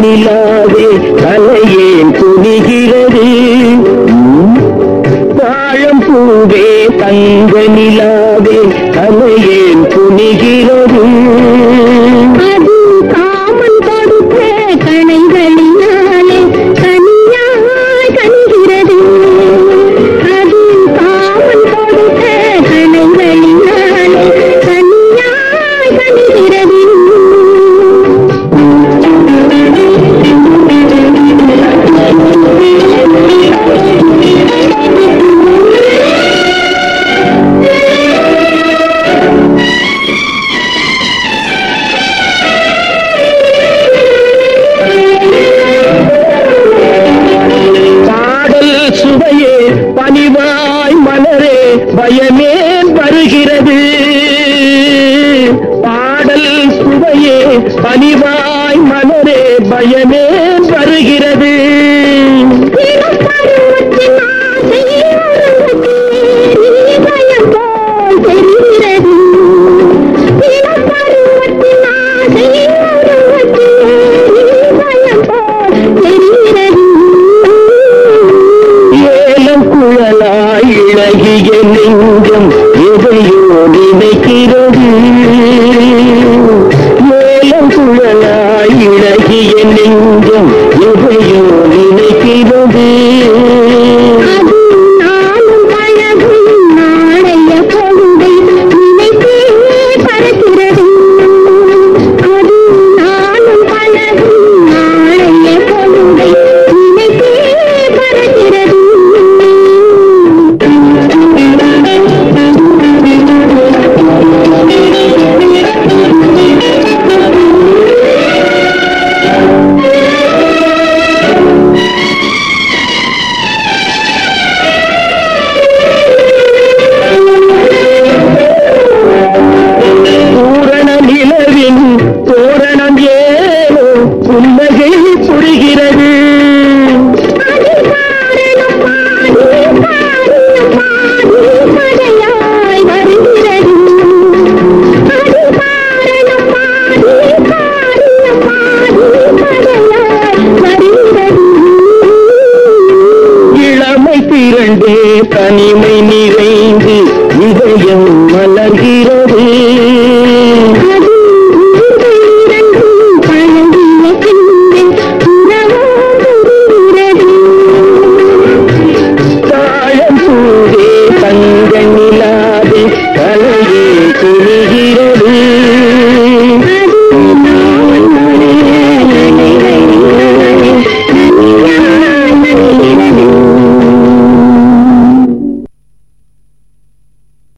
நிலாவே தலையேன் குனிகிறது வாழம் பூவே தங்க நிலாவே தலையேன் குனிகிறது அது காமன் கொடுத்த கணைகளினாலே கனியாய் கனிகிறது அது காமன் கொடுத்த கணைகளினாலே கனியாய் கனிகிறது பாடல் சுவையே பணிவாய் மலரே பயமே வருகிறது பாடல் சுவையே பணிவாய் மலரே பயமே வருகிறது இளம் பருவத்தின் ஆசை உருவத்திலே பயம் போல் தெரிகிறது இளம் பருவத்தின் ஆசை உருவத்திலே பயம் போல் தெரிகிறது ஏலம் குழலாய் இழகிய நெஞ்சம் எதையோ நினைக்கிறது ஏலம் குழலாய் இழகிய நெஞ்சம் எதையோ நினைக்கிறது அது நாளும் பழகும் நாளைய பொழுதை நினைத்தே பறக்கிறது அது நாளும் பழகும் நாளைய பொழுதை நினைத்தே பறக்கிறது பூரண நிலவின் தோரணம் ஏனோ புன்னகை புரிகிறது அது காரணம் பாடி காரணம் பாடி மழையாய் வருகிறது அது காரணம் பாடி காரணம் பாடி மழையாய் வருகிறது இளமை திரண்டே தனிமை நிறைந்து இதயம் மலர்கிறது